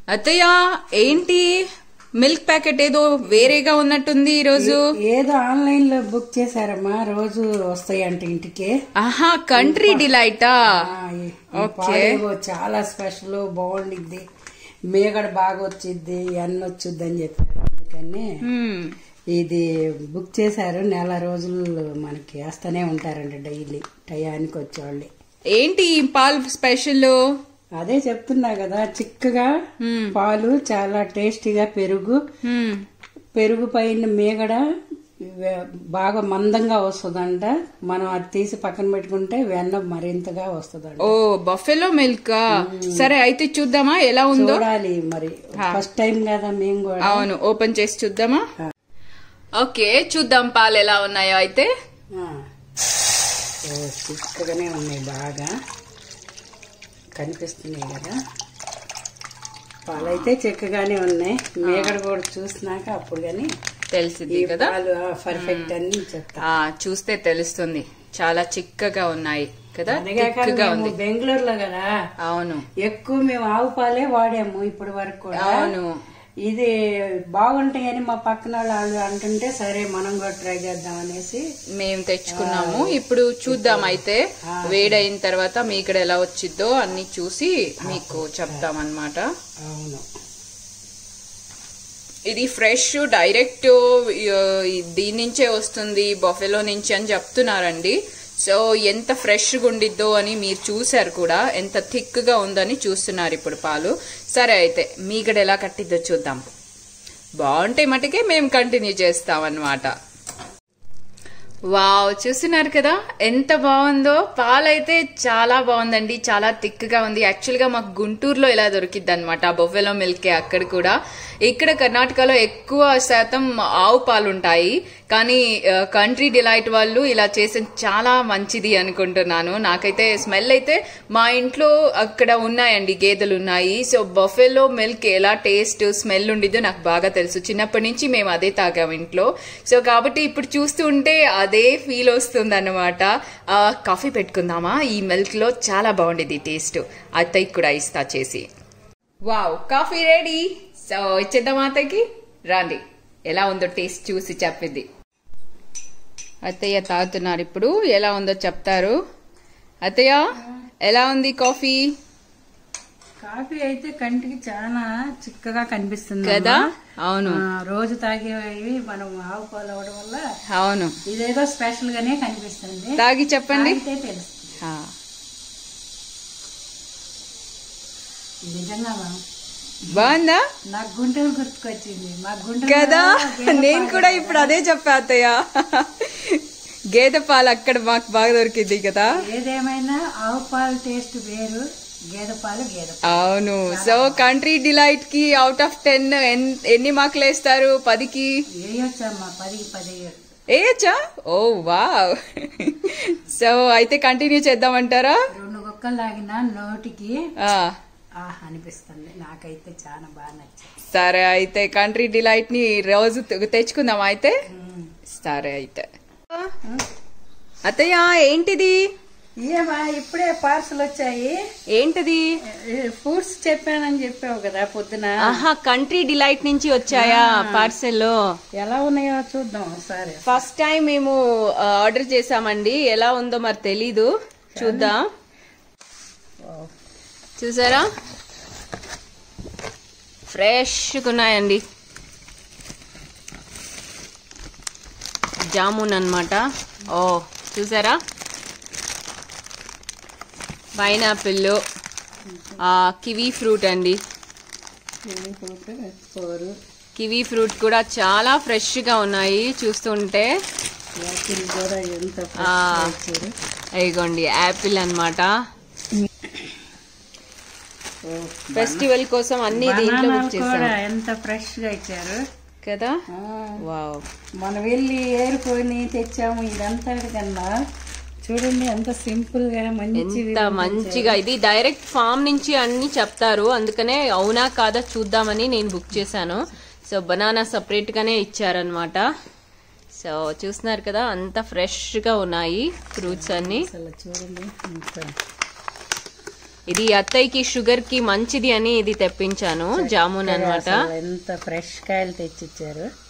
అత్తయ్య ఏంటి milk packet ఏదో వేరేగా ఉన్నట్టుంది ఈరోజు ఏదో ఆన్లైన్ లో బుక్ చేశారమ్మా రోజు వస్తాయంట ఇంటికి ఆహా కంట్రీ డిలైటా ఆ, ఈ- ఈ పాలేవో చాలా స్పెషల్ బాగుండిద్ది మేగడ బాగా వచ్చిద్ది ఎన్న వచ్చిద్ది అని చెప్పారు అందుకని హ్మ్. ఇది బుక్ చేశారు నెల రోజులు మనకి వేస్తూనే ఉంటారంట డైలీ టయానికి వచ్చేవాళ్ళు ఏంటి ఈ పాలు స్పెషల్ అదే చెప్తున్నా కదా చిక్కగా పాలు చాలా టేస్టీగా పెరుగు హ్మ్. పెరుగు పైన మీగడ వె- బాగా మందంగా వస్తుందంట మనం అది తీసి పక్కన పెట్టుకుంటే వెన్న మరింతగా వస్తుందంట ఓ బఫెలో మిల్క్ సరే అయితే చూద్దామా ఎలా ఉందో చూడాలి మరి ఫస్ట్ టైం కదా మేము కూడా అవును ఓపెన్ చేసి చూద్దామా ఓకే చూద్దాం పాలు ఎలా ఉన్నాయో అయితే ఆ. ఓ, చిక్కగానే ఉన్నాయి బాగా కనిపిస్తున్నాయి కదా పాలైతే చిక్కగానే ఉన్నాయి మేగడ కూడా చూసినాక అప్పుడు కానీ తెలిసింది ఈ కదా పాలు పర్ఫెక్ట్ అని చెప్తా ఆ చూస్తే తెలుస్తుంది చాలా చిక్కగా ఉన్నాయి కదా అదిగాక తిక్కుగా మేము ఉంది బెంగళూరులో కదా అవును ఎక్కువ మేము ఆవు పాలే వాడాము ఇప్పటి వరకు కూడా అవును ఇది బాగుంటాయని మా పక్కన వాళ్ళు అంటుంటే సరే మనం కూడా ట్రై చేద్దాం అనేసి మేము తెచ్చుకున్నాము ఇప్పుడు చూద్దాం అయితే వేడైన తర్వాత మీ ఇక్కడ ఎలా వచ్చిద్దో అన్ని చూసి మీకు చెప్తాం అన్నమాట అవును ఇది ఫ్రెష్ డైరెక్ట్ ఆ, దీని నుంచే వస్తుంది బొఫెలో నుంచి అని చెప్తున్నారండి సో ఎంత ఫ్రెష్గా ఉండిద్దో అని మీరు చూశారు కూడా ఎంత థిక్గా ఉందని చూస్తున్నారు ఇప్పుడు పాలు సరే అయితే మీగడ ఎలా కట్టిద్దో చూద్దాం బాగుంటే మటుకే మేము కంటిన్యూ చేస్తాం అన్నమాట వావ్ చూస్తున్నారు కదా ఎంత బాగుందో పాలైతే చాలా బాగుందండి చాలా థిక్గా ఉంది యాక్చువల్గా మాకు గుంటూరులో ఇలా దొరికిద్ది అనమాట బొఫెలో మిల్కే అక్కడ కూడా ఇక్కడ కర్ణాటకలో ఎక్కువ శాతం ఆవు పాలు ఉంటాయి కానీ కంట్రీ డిలైట్ వాళ్ళు ఇలా చేసిన చాలా మంచిది అనుకుంటున్నాను నాకైతే స్మెల్ అయితే మా ఇంట్లో అక్కడ ఉన్నాయండి గేదెలు ఉన్నాయి సో బఫెలో మిల్క్ ఎలా టేస్ట్ స్మెల్ ఉండిద్దో నాకు బాగా తెలుసు చిన్నప్పటి నుంచి మేము అదే తాగాం ఇంట్లో సో కాబట్టి ఇప్పుడు చూస్తూ ఉంటే అదే ఫీల్ వస్తుంది అనమాట కాఫీ పెట్టుకుందామా ఈ మిల్క్ లో చాలా బాగుండేది టేస్ట్ అత్తయ్య కూడా ఇస్తా చేసి వావ్ కాఫీ రెడీ సో ఇచ్చేద్దాం అత్తయ్యకి రండి ఎలా ఉందో టేస్ట్ చూసి చెప్పింది అత్తయ్య తాగుతున్నారు ఇప్పుడు ఎలా ఉందో చెప్తారు అత్తయ్య ఎలా ఉంది కాఫీ కాఫీ అయితే కంటికి చాలా చిక్కగా కనిపిస్తుంది కదా అవును ఆ, రోజు తాగేవి మనం ఆవు పాలు అవడం వల్ల అవును ఇదేదో స్పెషల్ గానే కనిపిస్తుంది తాగి చెప్పండి అయితే తెలుసు ఆ, నిజంగా మా- బాగుందా నాకు గుంటూరు గుర్తుకొచ్చింది మా గుంటూరు కదా నేను కూడా ఇప్పుడు అదే చెప్పా అత్తయ్య గేదె పాలు అక్కడ మాకు బాగా దొరికింది కదా ఏదేమైనా ఆవు పాలు టేస్ట్ వేరు గేదె పాలు గేదె పాలు. అవును సో కంట్రీ డిలైట్ కి అవుట్ ఆఫ్ టెన్ ఎన్ని మార్కులు వేస్తారు పదికి వేయొచ్చమ్మా పదికి పది వేయొచ్చు. వేయచ్చా ఓ వావ్ సో అయితే కంటిన్యూ చేద్దామంటారా రెండు కుక్కలు లాగిన నోటికి ఆ, ఆహ్ అనిపిస్తుంది నాకైతే చాలా బాగా నచ్చింది సరే అయితే కంట్రీ డిలైట్ ని రోజు తె- తెచ్చుకుందాం అయితే ఉమ్. సరే అయితే అత్తయ్య ఏంటిది ఏమా ఇప్పుడే పార్సల్ వచ్చాయి ఏంటిది ఫ్రూట్స్ చెప్పానని చెప్పావు కదా పొద్దున ఆహా కంట్రీ డిలైట్ నుంచి వచ్చాయా పార్సెల్ ఎలా ఉన్నాయో చూద్దాం ఒకసారి ఫస్ట్ టైం మేము ఆర్డర్ చేసామండి ఎలా ఉందో మరి తెలీదు చూద్దాం చూసారా ఫ్రెష్గా ఉన్నాయండి జామున్ అన్నమాట ఓ చూసారా పైనాపిల్ కివీ ఫ్రూట్ అండి ఫోర్ కివీ ఫ్రూట్ కూడా చాలా ఫ్రెష్గా ఉన్నాయి చూస్తుంటే యాపిల్ కూడా ఎంత ఆ. fresh గా ఇచ్చారు ఇగోండి యాపిల్ అన్నమాట ఓ, ఫెస్టివల్ కోసం అన్ని దీంట్లో బుక్ బనానాలు చేశాను కూడా ఎంత ఫ్రెష్ గా ఇచ్చారు కదా ఆ, వావ్ మనం వెళ్ళి ఏరుకొని తెచ్చాము ఇదంతా కన్నా చూడండి ఎంత సింపుల్ గా మంచి ఎంత మంచిగా ఇది డైరెక్ట్ ఫామ్ నుంచి అన్ని చెప్తారు అందుకనే అవునా కాదా చూద్దామని నేను బుక్ చేశాను సో బనానా సపరేట్ గానే ఇచ్చారనమాట సో చూస్తున్నారు కదా అంత ఫ్రెష్ గా ఉన్నాయి ఫ్రూట్స్ అన్ని అసలు చూడండి ఎంత ఇది అత్తయ్యకి షుగర్ కి మంచిది అని ఇది తెప్పించాను జామున్ అన్నమాట అసలు ఎంత ఫ్రెష్ కాయలు తెచ్చిచ్చారు